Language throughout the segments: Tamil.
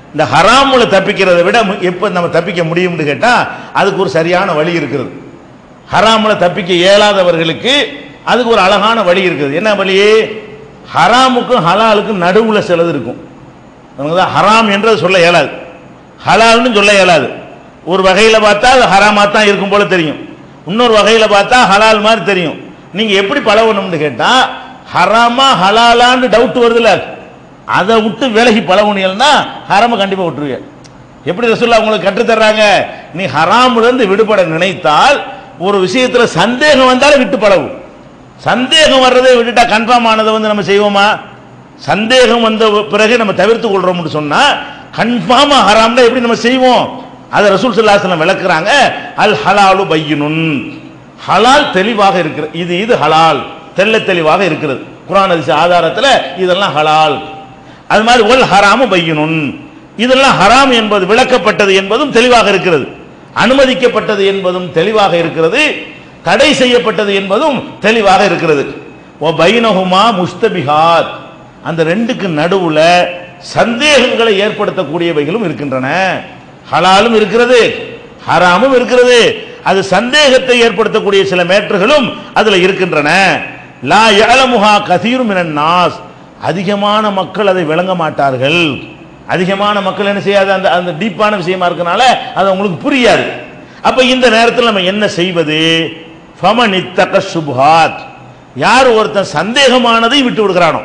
இந்த ஹராமுல தப்பிக்கிறதை விட மு- எப்ப நம்ம தப்பிக்க முடியும்னு கேட்டா அதுக்கு ஒரு சரியான வழி இருக்கிறது ஹராமுல தப்பிக்க இயலாதவர்களுக்கு அதுக்கு ஒரு அழகான வழி இருக்குது என்ன வழி ஹராமுக்கும் ஹலாலுக்கும் நடுவுல சிலது இருக்கும் நமக்கு தான் ஹராம் என்றது சொல்ல இயலாது ஹலால்னு சொல்ல இயலாது ஒரு வகையில பார்த்தா அது ஹராமா தான் இருக்கும் போல தெரியும் இன்னொரு வகையில பார்த்தா ஹலால் மாதிரி தெரியும் நீங்க எப்படி பழகணும்னு கேட்டா ஹராமா ஹலாலான்னு டவுட் வருதுல்ல அதை விட்டு விலகி பழகுனீங்கன்னா ஹராம கண்டிப்பா விட்டுருவீங்க எப்படி ரசூல்லா உங்களுக்கு கற்றுத் தர்றாங்க நீ ஹராம்ல இருந்து விடுபட நினைத்தால் ஒரு விஷயத்துல சந்தேகம் வந்தாலும் விட்டு பழகும் சந்தேகம் வர்றதை விட்டுட்டா கன்ஃபார்ம் ஆனதை வந்து நம்ம செய்வோமா சந்தேகம் வந்த பிறகு நம்ம தவிர்த்து கொள்றோம்னு சொன்னா கன்ஃபார்மா ஹராம்னா எப்படி நம்ம செய்வோம் அதை ரசூல் ஸல்லல்லாஹு விளக்குறாங்க அல் ஹலாலு பையினுன் ஹலால் தெளிவாக இருக்கிறது இது இது ஹலால் தெள்ள தெளிவாக இருக்கிறது குர்ஆன் ஹதீஸ் ஆதாரத்துல இதெல்லாம் ஹலால் அது மாதிரி ஒல் ஹராமு பையினுன் இதெல்லாம் ஹராம் என்பது விளக்கப்பட்டது என்பதும் தெளிவாக இருக்கிறது அனுமதிக்கப்பட்டது என்பதும் தெளிவாக இருக்கிறது தடை செய்யப்பட்டது என்பதும் தெளிவாக இருக்கிறது ஓ பைனஹுமா முஸ்தபிஹாத் அந்த ரெண்டுக்கு நடுவுல சந்தேகங்களை ஏற்படுத்தக்கூடியவைகளும் இருக்கின்றன ஹலாலும் இருக்கிறது ஹராமும் இருக்கிறது அது சந்தேகத்தை ஏற்படுத்தக்கூடிய சில மேற்றுகளும் அதுல இருக்கின்றன லா யஅலமுஹா கதீரும் மினன் நாஸ் அதிகமான மக்கள் அதை விளங்க மாட்டார்கள் அதிகமான மக்கள் என்ன செய்யாது அந்த அந்த டீப்பான விஷயமா இருக்கனால அது உங்களுக்கு புரியாது அப்ப இந்த நேரத்தில் நம்ம என்ன செய்வது ஃபமனித்தக சுப்ஹாத் யார் ஒருத்தன் சந்தேகமானதை விட்டு விடுகிறானோ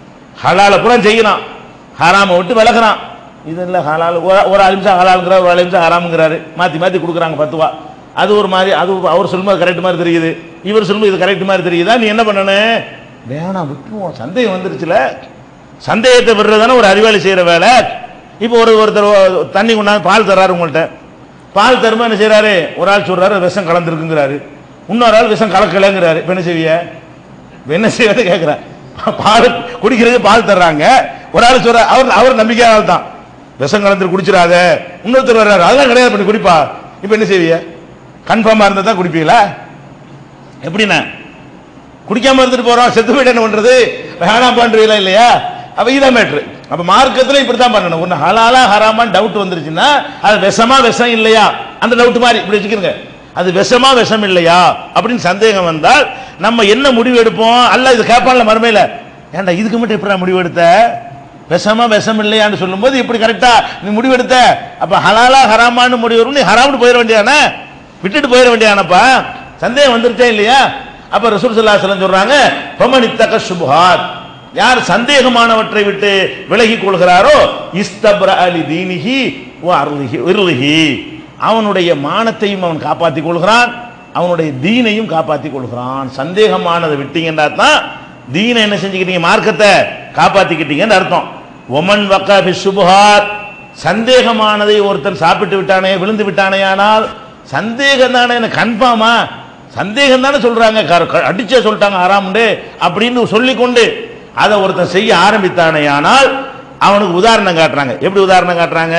ஹலால கூட செய்யலாம் ஹராமை விட்டு விலகுறான் இது இல்லை ஹலால் ஒரு- ஒரு அலிம்சா ஹலாலுங்கிறார் ஒரு அலிம்சா ஹராமுங்கிறாரு மாற்றி மாற்றி கொடுக்குறாங்க பத்துவா அது ஒரு மாதிரி அது அவர் சொல்லும்போது கரெக்ட் மாதிரி தெரியுது இவர் சொல்லும்போது இது கரெக்ட் மாதிரி தெரியுதா நீ என்ன பண்ணணும் வேணாம் விட்டுருவோம் சந்தேகம் வந்துருச்சுல சந்தேகத்தை விடுறதானே ஒரு அறிவாளி செய்கிற வேலை இப்போ ஒரு ஒருத்தர் தண்ணி கொண்டாந்து பால் தர்றாரு உங்கள்கிட்ட பால் தருமா என்ன செய்றாரு ஒரு ஆள் சொல்றாரு விஷம் கலந்துருக்குங்கிறாரு இன்னொரு ஆள் விஷம் கலக்கலைங்கிறாரு இப்போ என்ன செய்விய இப்ப என்ன செய்யறது கேட்கிறேன் பால் குடிக்கிறது பால் தர்றாங்க ஒரு ஆள் சொல்ற அவர் அவர் நம்பிக்கையான ஆள் தான் விஷம் கலந்து குடிச்சிடாத இன்னொருத்தர் வர்றாரு அதெல்லாம் கிடையாது பண்ணி குடிப்பா இப்போ என்ன செய்வீங்க கன்ஃபார்மா இருந்தா தான் குடிப்பீங்களா எப்படிண்ணா குடிக்காம இருந்துட்டு போறோம் செத்து போயிட்டு என்ன பண்றது வேணாம் பண்றீங்களா இல்லையா அப்ப இதான் மேட்ரு அப்ப மார்க்கத்துல இப்படி தான் பண்ணணும் ஒண்ணு ஹலாலா ஹராமான்னு டவுட் வந்துருச்சுன்னா அது விஷமா விஷம் இல்லையா அந்த டவுட் மாதிரி இப்படி வச்சுக்கிறங்க அது விஷமா விஷம் இல்லையா அப்படின்னு சந்தேகம் வந்தால் நம்ம என்ன முடிவு எடுப்போம் அல்ல இது கேட்பான்ல மறுமையில ஏன்டா இதுக்கு மட்டும் எப்படி முடிவு எடுத்த விஷமா விஷம் இல்லையான்னு சொல்லும்போது இப்படி கரெக்டா நீ முடிவு எடுத்த அப்ப ஹலாலா ஹராமான்னு முடிவு வரும் நீ ஹராம்னு போயிட வேண்டியதானே விட்டுட்டு போயிட வேண்டியதானப்பா சந்தேகம் வந்துருச்சே இல்லையா அப்ப ரசூல் ஸல்லல்லாஹு அலைஹி வஸல்லம் சொல்றாங்க ஃபமனித்தக சுப்ஹாத் யார் சந்தேகமானவற்றை விட்டு விலகி கொள்கிறாரோ இஸ்தப்ர அலி தீனிஹி வ அர்லிஹி இர்லிஹி அவனுடைய மானத்தையும் அவன் காப்பாற்றிக் கொள்கிறான் அவனுடைய தீனையும் காப்பாற்றிக் கொள்கிறான் சந்தேகமானதை விட்டீங்கன்னா தான் தீனை என்ன செஞ்சுக்கிட்டீங்க மார்க்கத்தை காப்பாத்திக்கிட்டீங்கன்னு அர்த்தம் ஒமன் வக்கா ஃபி சுபஹாத் சந்தேகமானதை ஒருத்தன் சாப்பிட்டு விட்டானே விழுந்து விட்டானே ஆனால் சந்தேகம் தானே கன்ஃபார்மா சந்தேகம் தானே சொல்றாங்க க- க- அடிச்சே சொல்லிட்டாங்க ஆறாமுண்டு அப்படின்னு சொல்லிக்கொண்டு அதை ஒருத்தன் செய்ய ஆரம்பித்தானே ஆனால் அவனுக்கு உதாரணம் காட்டுறாங்க எப்படி உதாரணம் காட்டுறாங்க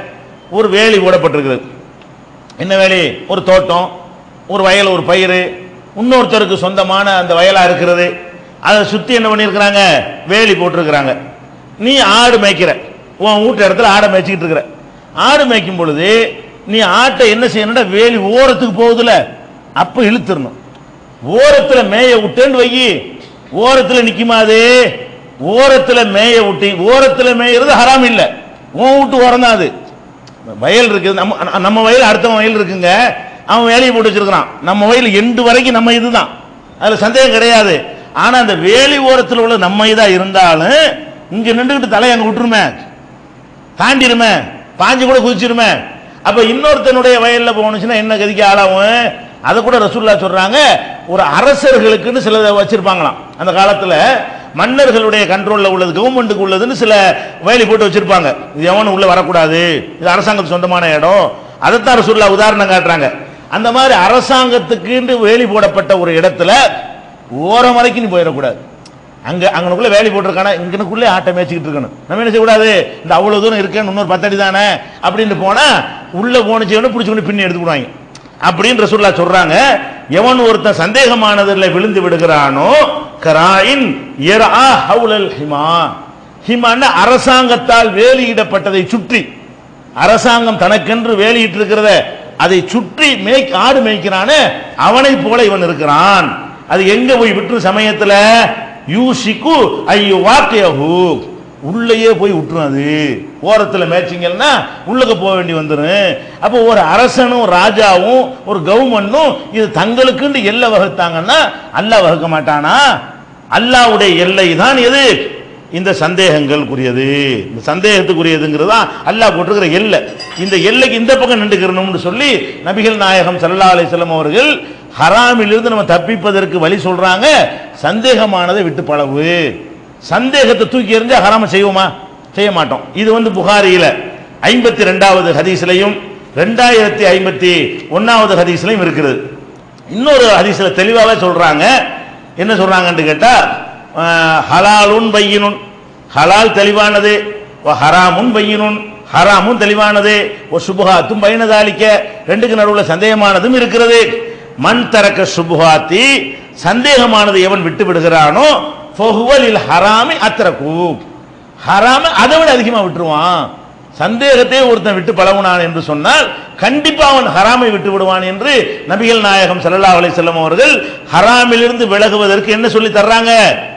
ஒரு வேலி ஓடப்பட்டிருக்குது என்ன வேலி ஒரு தோட்டம் ஒரு வயல் ஒரு பயிர் இன்னொருத்தருக்கு சொந்தமான அந்த வயலா இருக்கிறது அதை சுத்தி என்ன பண்ணியிருக்கிறாங்க வேலி போட்டிருக்கிறாங்க நீ ஆடு மேய்க்கிற உன் வீட்டு இடத்துல ஆடை மேய்ச்சிக்கிட்டு இருக்கிற ஆடு மேய்க்கும் பொழுது நீ ஆட்டை என்ன செய்யணும்னா வேலி ஓரத்துக்கு போகுதுல அப்ப இழுத்துடணும் ஓரத்துல மேய விட்டேன்னு வையி ஓரத்துல நிக்குமா அது ஓரத்துல மேய விட்டு ஓரத்துல மேயறது ஹராம் இல்ல உன் வீட்டு ஓரம் தான் அது வயல் இருக்குது நம்ம நம்ம வயல் அடுத்தவன் வயல் இருக்குங்க அவன் வேலையை போட்டு வச்சிருக்கிறான் நம்ம வயல் எண்டு வரைக்கும் நம்ம இதுதான் அதுல சந்தேகம் கிடையாது ஆனா அந்த வேலி ஓரத்தில் உள்ள நம்ம இதா இருந்தாலும் இங்க நின்றுகிட்டு தலையை அங்க விட்டுருமே தாண்டிருமே பாஞ்சு கூட குதிச்சிருமே அப்ப இன்னொருத்தனுடைய வயல்ல போனுச்சுன்னா என்ன கதிக்கு ஆளாகும் அதை கூட ரசூல்லா சொல்றாங்க ஒரு அரசர்களுக்குன்னு சில வச்சிருப்பாங்களாம் அந்த காலத்துல மன்னர்களுடைய கண்ட்ரோல்ல உள்ளது கவர்மெண்ட்டுக்கு உள்ளதுன்னு சில வேலி போட்டு வச்சிருப்பாங்க இது எவனும் உள்ள வரக்கூடாது இது அரசாங்கத்துக்கு சொந்தமான இடம் அதைத்தான் ரசூல்லா உதாரணம் காட்டுறாங்க அந்த மாதிரி அரசாங்கத்துக்கு வேலி போடப்பட்ட ஒரு இடத்துல ஓரம் வரைக்கும் நீ போயிடக்கூடாது அங்க அங்கனுக்குள்ள வேலி போட்டிருக்கானா இங்கனுக்குள்ளே ஆட்டை மேய்ச்சிக்கிட்டு இருக்கணும் நம்ம என்ன செய்யக்கூடாது இந்த அவ்வளவு தூரம் இருக்கேன்னு இன்னொரு பத்தடி தானே அப்படின்னு போனா உள்ள போனச்சு பிடிச்சி கொண்டு பின்னி எடுத்துக்கிடுவாங்க அப்படின்னு ரசூல்லா சொல்றாங்க எவன் ஒருத்தன் சந்தேகமானதுல விழுந்து விடுகிறானோ கராயின் யரா ஹவுலல் ஹிமா ஹிமான அரசாங்கத்தால் வேலியிடப்பட்டதை சுற்றி அரசாங்கம் தனக்கென்று வேலியிட்டு இருக்கிறத அதை சுற்றி மேய் ஆடு மேய்க்கிறானே அவனை போல இவன் இருக்கிறான் அது எங்க போய் விட்டுரு சமயத்துல யூசிக்கு ஐயோ வாக்கியஹு உள்ளேயே போய் விட்டுரும் அது ஓரத்துல மேய்ச்சிங்கன்னா உள்ளுக்கு போக வேண்டி வந்துடும் அப்போ ஒரு அரசனும் ராஜாவும் ஒரு கவர்மெண்ட்டும் இது தங்களுக்குன்னு எல்லை வகுத்தாங்கன்னா அல்லாஹ் வகுக்க மாட்டானா அல்லாஹ்வுடைய எல்லை தான் எது இந்த சந்தேகங்களுக்குரியது இந்த சந்தேகத்துக்குரியதுங்கிறது தான் அல்லாஹ் போட்டிருக்கிற எல்லை இந்த எல்லைக்கு இந்த பக்கம் நின்றுக்கிறணும்னு சொல்லி நபிகள் நாயகம் ஸல்லல்லாஹு அலைஹி வஸல்லம் அவர்கள் ஹராமிலிருந்து நம்ம தப்பிப்பதற்கு வழி சொல்றாங்க சந்தேகமானதை விட்டு பழவு சந்தேகத்தை தூக்கி எறிஞ்சா ஹராம செய்வோமா செய்ய மாட்டோம் இது வந்து புகாரியில ஐம்பத்தி ரெண்டாவது ஹதீஸ்லையும் ரெண்டாயிரத்தி ஐம்பத்தி ஒன்னாவது ஹதீஸ்லையும் இருக்கிறது இன்னொரு ஹதீஸ்ல தெளிவாவே சொல்றாங்க என்ன சொல்றாங்கன்னு கேட்டா அஹ், ஹலாலுன் பையினுன் ஹலால் தெளிவானது வ ஹராமுன் பையினுன் ஹராமும் தெளிவானது ஒரு சுபுகாத்தும் பயனதாளிக்க ரெண்டுக்கு நடுவுல சந்தேகமானதும் இருக்கிறது மண் தரக்க சுபுகாத்தி சந்தேகமானது எவன் விட்டு விடுகிறானோ ஃபஹுவலில் ஹராமி அத்தரகு ஹராம அதை விட அதிகமா விட்டுருவான் சந்தேகத்தை ஒருத்தன் விட்டு பழகுனான் என்று சொன்னால் கண்டிப்பா அவன் ஹராமை விட்டு விடுவான் என்று நபிகள் நாயகம் ஸல்லல்லாஹு அலைஹி வஸல்லம் அவர்கள் ஹராமிலிருந்து விலகுவதற்கு என்ன சொல்லி தர்றாங்க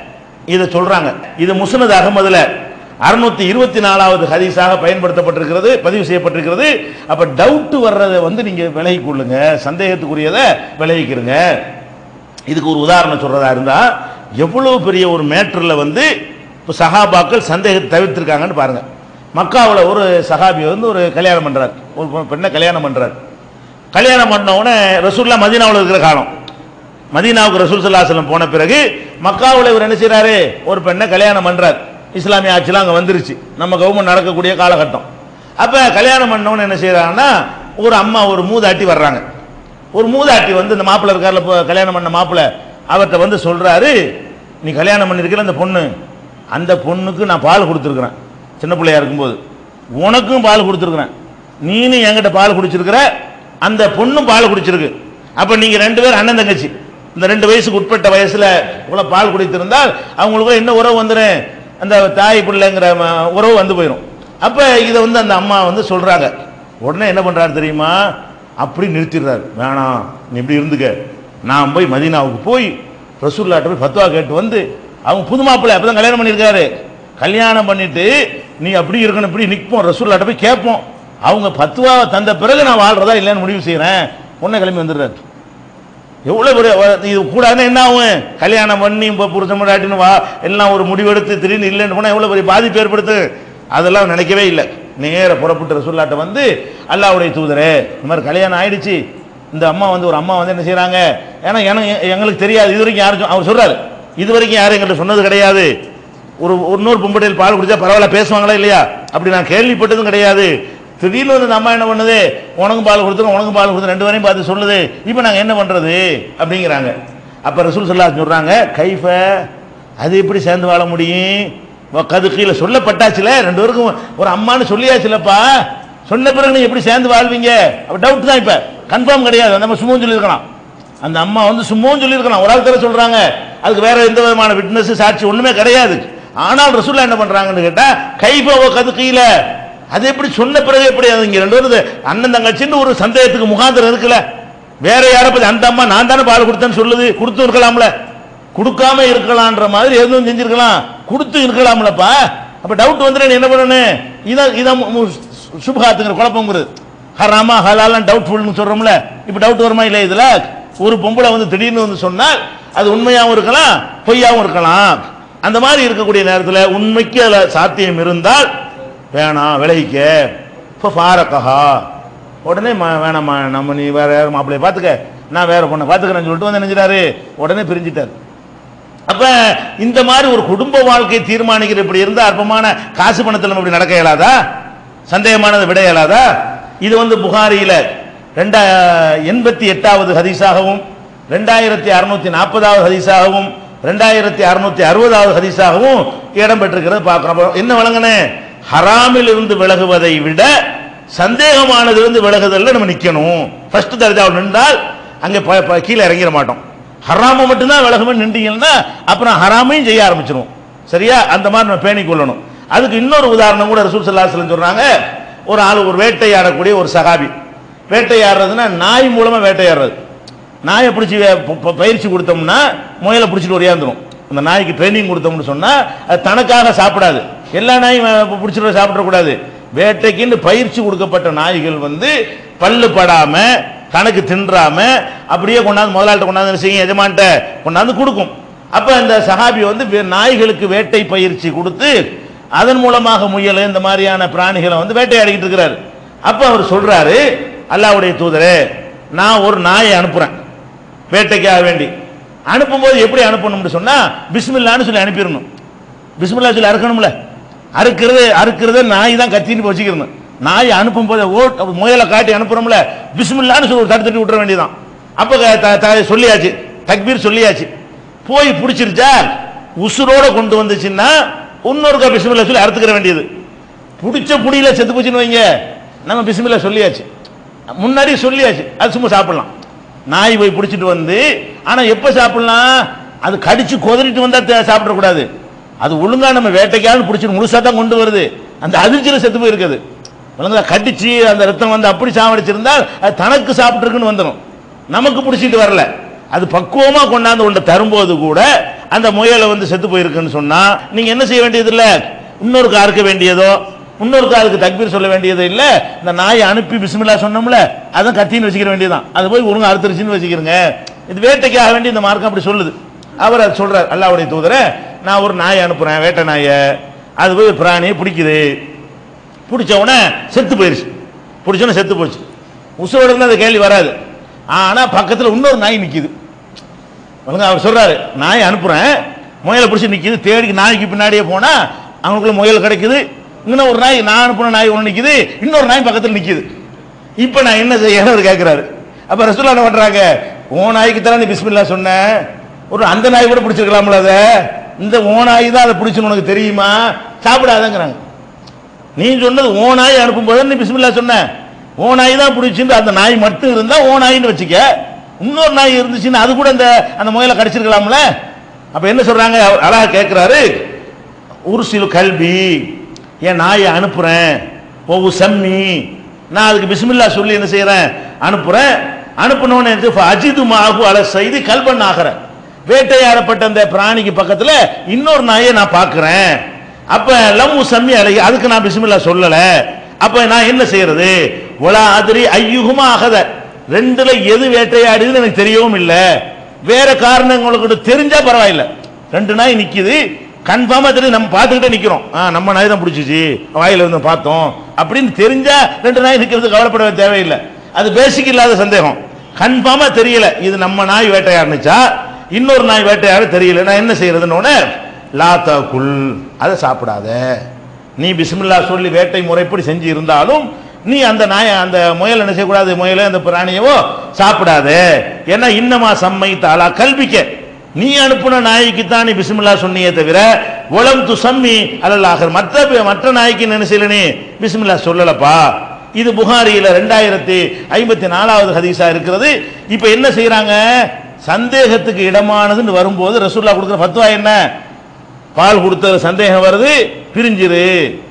இதை சொல்றாங்க இது முஸ்னத் அகமதுல அறுநூத்தி இருபத்தி நாலாவது ஹதீஸாக பயன்படுத்தப்பட்டிருக்கிறது பதிவு செய்யப்பட்டிருக்கிறது அப்ப டவுட் வர்றதை வந்து நீங்க விலகிக் கொள்ளுங்க சந்தேகத்துக்குரியதை விலகிக்கிறங்க இதுக்கு ஒரு உதாரணம் சொல்றதா இருந்தா எவ்வளவு பெரிய ஒரு மேட்டர்ல வந்து இப்போ சஹாபாக்கள் சந்தேகத்தை தவிர்த்திருக்காங்கன்னு பாருங்க மக்காவில் ஒரு சஹாபி வந்து ஒரு கல்யாணம் பண்றார் ஒரு பெ- பெண்ணை கல்யாணம் பண்றார் கல்யாணம் பண்ண உடனே ரசூல்லா மதீனாவில் இருக்கிற காலம் மதீனாவுக்கு ரசூல் சல்லாஹலம் போன பிறகு மக்காவில் இவர் என்ன செய்றாரு ஒரு பெண்ணை கல்யாணம் பண்றார் இஸ்லாமிய ஆட்சிலாம் அங்கே வந்துருச்சு நம்ம கவர்மெண்ட் நடக்கக்கூடிய காலகட்டம் அப்ப கல்யாணம் பண்ணவன என்ன செய்யறாங்கன்னா ஒரு அம்மா ஒரு மூதாட்டி வர்றாங்க ஒரு மூதாட்டி வந்து இந்த மாப்பிள்ளை இருக்கார்ல இப்போ கல்யாணம் பண்ண மாப்பிள்ளை அவர்கிட்ட வந்து சொல்றாரு நீ கல்யாணம் பண்ணிருக்கிற அந்த பொண்ணு அந்த பொண்ணுக்கு நான் பால் கொடுத்துருக்குறேன் சின்ன பிள்ளையா இருக்கும்போது உனக்கும் பால் கொடுத்துருக்குறேன் நீனும் என்கிட்ட பால் குடிச்சிருக்கிற அந்த பொண்ணும் பால் குடிச்சிருக்கு அப்ப நீங்க ரெண்டு பேரும் அண்ணன் தங்கச்சி இந்த ரெண்டு வயசுக்கு உட்பட்ட வயசுல இவ்வளவு பால் குடித்திருந்தால் அவங்களுக்கு என்ன உறவு வந்துடும் அந்த தாய் பிள்ளைங்கிற ம- உறவு வந்து போயிடும் அப்ப இதை வந்து அந்த அம்மா வந்து சொல்றாங்க உடனே என்ன பண்றாரு தெரியுமா அப்படி நிறுத்திடுறாரு வேணாம் நீ இப்படி இருந்துக்க நான் போய் மதீனாவுக்கு போய் ரசூல்லாட்ட போய் ஃபத்வா கேட்டு வந்து அவங்க புது மாப்பிள்ளை அப்பதான் கல்யாணம் பண்ணியிருக்காரு கல்யாணம் பண்ணிட்டு நீ அப்படி இருக்கணும் இப்படி நிற்போம் ரசூல்லாட்ட போய் கேட்போம் அவங்க பத்துவாவை தந்த பிறகு நான் வாழ்றதா இல்லைன்னு முடிவு செய்றேன் உடனே கிளம்பி வந்துடுறாரு எவ்வளவு பெரிய வ- இது கூடாதுன்னா என்ன ஆகும் கல்யாணம் பண்ணி இப்போ புருஷன் முன்னாடின்னு வா எல்லாம் ஒரு முடிவெடுத்து திடீர்னு இல்லைன்னு போனால் எவ்வளவு பெரிய பாதிப்பு ஏற்படுத்து அதெல்லாம் நினைக்கவே இல்லை நேர புறப்பட்டு ரசூல்லாட்ட வந்து அல்லாவுடைய தூதரே இந்த மாதிரி கல்யாணம் ஆயிடுச்சு இந்த அம்மா வந்து ஒரு அம்மா வந்து என்ன செய்றாங்க ஏன்னா எனக்கு எங்களுக்கு தெரியாது இது வரைக்கும் யாரும் சொ- அவர் சொல்றாரு இது வரைக்கும் யாரும் எங்கள்கிட்ட சொன்னது கிடையாது ஒரு ஒரு இன்னொரு பொம்பட்டையில் பால் குடிச்சா பரவாயில்ல பேசுவாங்களா இல்லையா அப்படி நான் கேள்விப்பட்டதும் கிடையாது திடீர்னு வந்து இந்த அம்மா என்ன பண்ணுது உனக்கும் பால் கொடுத்துரும் உனக்கும் பால் கொடுத்து ரெண்டு பேரையும் பார்த்து சொல்லுது இப்போ நாங்கள் என்ன பண்றது அப்படிங்கிறாங்க அப்ப ரசூல் சொல்லா சொல்றாங்க கைஃப அது எப்படி சேர்ந்து வாழ முடியும் வ- கது கீழே சொல்லப்பட்டாச்சுல ரெண்டு பேருக்கும் ஒரு அம்மான்னு சொல்லியாச்சுலப்பா சொன்ன பிறகு நீங்க எப்படி சேர்ந்து வாழ்வீங்க அப்ப டவுட் தான் இப்ப கன்ஃபார்ம் கிடையாது அந்த அம்மா சும்மா சொல்லியிருக்கலாம் அந்த அம்மா வந்து சும்மாவும் சொல்லியிருக்கலாம் ஒரு ஆள் தர சொல்றாங்க அதுக்கு வேற எந்த விதமான விட்னஸ் சாட்சி ஒண்ணுமே கிடையாது ஆனால் ரசூல்லா என்ன பண்றாங்கன்னு கேட்டா கைபவ கது கீழே அது எப்படி சொன்ன பிறகு எப்படி அது இங்க ரெண்டு பேரும் இது அண்ணன் தங்கச்சின்னு ஒரு சந்தேகத்துக்கு முகாந்திரம் இருக்குல்ல வேற யாரை பத்தி அந்த அம்மா நான் தானே பால் கொடுத்தேன்னு சொல்லுது கொடுத்து இருக்கலாம்ல கொடுக்காம இருக்கலாம்ன்ற மாதிரி எதுவும் செஞ்சிருக்கலாம் கொடுத்து இருக்கலாம்லப்பா அப்ப டவுட் வந்துட்டு நீ என்ன பண்ணணும் இதான் இதான் மு- மு- சுபகாத்துங்கிற குழப்பங்கிறது ஹராமா ஹலாலாம் டவுட்ஃபுல்னு சொல்றோம்ல இப்ப டவுட் வருமா இல்ல இதுல ஒரு பொம்பளை வந்து திடீர்னு வந்து சொன்னால் அது உண்மையாவும் இருக்கலாம் பொய்யாவும் இருக்கலாம் அந்த மாதிரி இருக்கக்கூடிய நேரத்தில் உண்மைக்கு அதுல சாத்தியம் இருந்தால் வேணாம் விலகிக்க இப்போ ஃபாரக்கஹா உடனே ம- வேணாம்மா நம்ம நீ வேற யாரும் மாப்பிள்ளைய பார்த்துக்க நான் வேற பொண்ணை பார்த்துக்கிறேன்னு சொல்லிட்டு வந்து நினைஞ்சிட்டாரு உடனே பிரிஞ்சிட்டார் அப்ப இந்த மாதிரி ஒரு குடும்ப வாழ்க்கையை தீர்மானிக்கிற இப்படி இருந்தா அற்பமான காசு பணத்தில் நம்ம இப்படி நடக்க இயலாதா சந்தேகமானதை விட இயலாதா இது வந்து புகாரியில ரெண்டா எண்பத்தி எட்டாவது ஹதீஸாகவும் ரெண்டாயிரத்தி அறுநூத்தி நாற்பதாவது ஹதீஸாகவும் ரெண்டாயிரத்தி அறுநூத்தி அறுபதாவது ஹதீஸாகவும் இடம் பெற்றிருக்கிறது பார்க்கிறோம் அப்ப என்ன வழங்கினே ஹராமில் இருந்து விலகுவதை விட சந்தேகமானதிலிருந்து விலகுதல்ல நம்ம நிக்கணும் ஃபர்ஸ்ட் தர்ஜாவில் நின்றால் அங்கே ப- ப- கீழே இறங்கிட மாட்டோம் ஹராம மட்டும்தான் விலகுமே நின்றீங்கன்னா அப்புறம் ஹராமையும் செய்ய ஆரம்பிச்சிடும் சரியா அந்த மாதிரி நம்ம பேணிக் கொள்ளணும் அதுக்கு இன்னொரு உதாரணம் கூட ரசூல் ஸல்லல்லாஹு அலைஹி வஸல்லம் சொல்றாங்க ஒரு ஆள் ஒரு வேட்டையாடக்கூடிய ஒரு சகாபி வேட்டையாடுறதுன்னா நாய் மூலமா வேட்டையாடுறது நாயை பிடிச்சி ப- ப- பயிற்சி கொடுத்தோம்னா முயலை பிடிச்சிட்டு ஒடியாந்துரும் அந்த நாய்க்கு ட்ரைனிங் கொடுத்தோம்னு சொன்னா அது தனக்காக சாப்பிடாது எல்லா நாயும் அஹ், பிடிச்சிட்டு சாப்பிடக்கூடாது வேட்டைக்குன்னு பயிற்சி கொடுக்கப்பட்ட நாய்கள் வந்து பல்லு படாம தனக்கு தின்றாம அப்படியே கொண்டாந்து முதலாளிட்ட கொண்டாந்து என்ன செய்யும் எஜமான்ட்ட கொண்டாந்து கொடுக்கும் அப்ப இந்த சஹாபி வந்து வே- நாய்களுக்கு வேட்டை பயிற்சி கொடுத்து அதன் மூலமாக முயல் இந்த மாதிரியான பிராணிகளை வந்து வேட்டையாடிக்கிட்டு இருக்கிறாரு அப்ப அவர் சொல்றாரு அல்லாஹ்வுடைய தூதரே நான் ஒரு நாயை அனுப்புறேன் வேட்டைக்காக வேண்டி அனுப்பும்போது எப்படி அனுப்பணும்னு சொன்னா பிஸ்மில்லான்னு சொல்லி அனுப்பிடணும் பிஸ்மில்லா சொல்லி அறுக்கணும்ல அறுக்கிறது அறுக்கிறது நாய் தான் கத்தின்னு வச்சுக்கணும் நாய் அனுப்பும் போது ஓ முயலை காட்டி அனுப்புறோம்ல பிஸ்மில்லான்னு சொல்லி ஒரு தட்டு தட்டி விட்டுற வேண்டியதான் அப்ப க- த- த- சொல்லியாச்சு தக்பீர் சொல்லியாச்சு போய் பிடிச்சிருச்சா உசுரோட கொண்டு வந்துச்சுன்னா இன்னொருக்கா பிஸ்மில்லா சொல்லி அறுத்துக்கிற வேண்டியது பிடிச்ச புடியில செத்து போச்சுன்னு வைங்க நம்ம பிஸ்மில்லா சொல்லியாச்சு முன்னாடி சொல்லியாச்சு அது சும்மா சாப்பிடலாம் நாய் போய் பிடிச்சிட்டு வந்து ஆனா எப்ப சாப்பிடலாம் அது கடிச்சு கொதறிட்டு வந்தா தே- சாப்பிடக்கூடாது அது ஒழுங்கா நம்ம வேட்டைக்காவது பிடிச்சிட்டு முழுசா தான் கொண்டு வருது அந்த அதிர்ச்சியில செத்து போயிருக்குது ஒழுங்கா கடிச்சு அந்த ரத்தம் வந்து அப்படி சாவடிச்சிருந்தா அது தனக்கு சாப்பிட்டுருக்குன்னு வந்துடும் நமக்கு பிடிச்சிட்டு வரல அது பக்குவமா கொண்டாந்து உள்ள தரும்போது கூட அந்த முயலை வந்து செத்து போயிருக்குன்னு சொன்னா நீங்க என்ன செய்ய வேண்டியது இல்ல இன்னொரு காருக்கு வேண்டியதோ இன்னொரு காருக்கு தக்பீர் சொல்ல வேண்டியது இல்ல இந்த நாயை அனுப்பி பிஸ்மில்லா சொன்னோம்ல அதான் கத்தின்னு வச்சுக்கிற வேண்டியதுதான் அது போய் ஒழுங்கா அறுத்துருச்சுன்னு வச்சுக்கிறங்க இது வேட்டைக்காக வேண்டி இந்த மார்க்கம் அப்படி சொல்லுது அவர் அது சொல்றார் அல்லாஹ்வுடைய தூதரை நான் ஒரு நாயை அனுப்புறேன் வேட்டை நாயை அது போய் ஒரு பிராணியை பிடிக்குது பிடிச்ச உடனே செத்து போயிருச்சு பிடிச்ச உடனே செத்து போச்சு உசுரோட இருந்தா அந்த கேள்வி வராது ஆனா பக்கத்துல இன்னொரு நாய் நிக்குது ஒழுங்கா அவர் சொல்றாரு நாயை அனுப்புறேன் முயலை பிடிச்சி நிக்குது தேடி நாய்க்கு பின்னாடியே போனா அவங்களுக்குள்ள முயல் கிடைக்குது இன்னும் ஒரு நாய் நான் அனுப்புன நாய் ஒன்று நிக்குது இன்னொரு நாய் பக்கத்துல நிக்குது இப்போ நான் என்ன செய்யணும் அவர் கேட்கிறாரு அப்ப ரசூல்லா என்ன பண்றாங்க ஓ நாய்க்கு தானே நீ பிஸ்மில்லா சொன்ன ஒரு அந்த நாய் கூட பிடிச்சிருக்கலாம்ல அதை இந்த ஓ நாய் தான் அதை பிடிச்சுன்னு உனக்கு தெரியுமா சாப்பிடாதங்கிறாங்க நீ சொன்னது ஓ நாய் அனுப்பும்போது நீ பிஸ்மில்லா சொன்ன ஓ நாய் தான் பிடிச்சிருந்து அந்த நாய் மட்டும் இருந்தா ஓ நாயின்னு வச்சுக்க இன்னொரு நாய் இருந்துச்சுன்னா அது கூட அந்த அந்த முயலை கடிச்சிருக்கலாம்ல அப்ப என்ன சொல்றாங்க அவர் அழகா கேட்கிறாரு உருசில் கல்வி என் நாயை அனுப்புறேன் ஒவ்வொரு சம்மி நான் அதுக்கு பிஸ்மில்லா சொல்லி என்ன செய்யறேன் அனுப்புறேன் அனுப்பினோன்னு அஜிது மாகு அல செய்து கல்பன் ஆகிறேன் வேட்டையாடப்பட்ட அந்த பிராணிக்கு பக்கத்துல இன்னொரு நாயை நான் பார்க்கிறேன் அப்ப லம்மு சம்மி அலை அதுக்கு நான் பிஸ்மில்லா சொல்லல அப்ப நான் என்ன செய்யறது ஒலா அதிரி ஐயுகுமா ஆகத ரெண்டுல எது வேட்டையாடுதுன்னு எனக்கு தெரியவும் இல்ல வேற காரணங்களுக்கு தெரிஞ்சா பரவாயில்ல ரெண்டு நாய் நிக்குது கன்ஃபார்மா தெரியும் நம்ம பார்த்துக்கிட்டே நிக்கிறோம் ஆ, நம்ம நாய் தான் பிடிச்சிச்சு வாயில இருந்து பார்த்தோம் அப்படின்னு தெரிஞ்சா ரெண்டு நாய் நிக்கிறது கவலைப்பட தேவையில்லை அது பேசிக் இல்லாத சந்தேகம் கன்ஃபார்மா தெரியல இது நம்ம நாய் வேட்டையாடுனுச்சா இன்னொரு நாய் வேட்டையாட தெரியல நான் என்ன செய்யறதுன்னு உடனே, லா குல் அதை சாப்பிடாத நீ பிஸ்மில்லா சொல்லி வேட்டை முறைப்படி செஞ்சு இருந்தாலும் நீ அந்த நாய அந்த முயல் என்ன செய்யக்கூடாது முயல அந்த பிராணியவோ சாப்பிடாத ஏன்னா இன்னமா சம்மை தாளா கல்விக்க நீ அனுப்புன நாய்க்கு தான் நீ பிஸ்மில்லா சொன்னியே தவிர உளம் து சம்மி அல்லல்லாஹர் மற்ற மற்ற நாய்க்கு என்ன செய்யல நீ பிஸ்மில்லா சொல்லலப்பா இது புகாரியில ரெண்டாயிரத்தி ஐம்பத்தி நாலாவது ஹதீஸா இருக்கிறது இப்ப என்ன செய்யறாங்க சந்தேகத்துக்கு இடமானதுன்னு வரும்போது ரசூல்லா கொடுக்குற ஃபத்வா என்ன பால் கொடுத்த சந்தேகம் வருது பிரிஞ்சிரு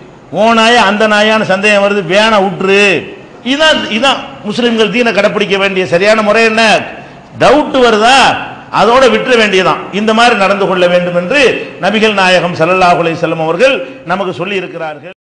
ஓ நாய அந்த நாயான சந்தேகம் வருது வேணா விட்டுரு இதான் இதான் முஸ்லிம்கள் தீனை கடைப்பிடிக்க வேண்டிய சரியான முறை என்ன டவுட் வருதா அதோட விட்டுற வேண்டியதான் இந்த மாதிரி நடந்து கொள்ள வேண்டும் என்று நபிகள் நாயகம் ஸல்லல்லாஹு அலைஹி வஸல்லம் அவர்கள் நமக்கு சொல்லி இருக்கிறார்கள்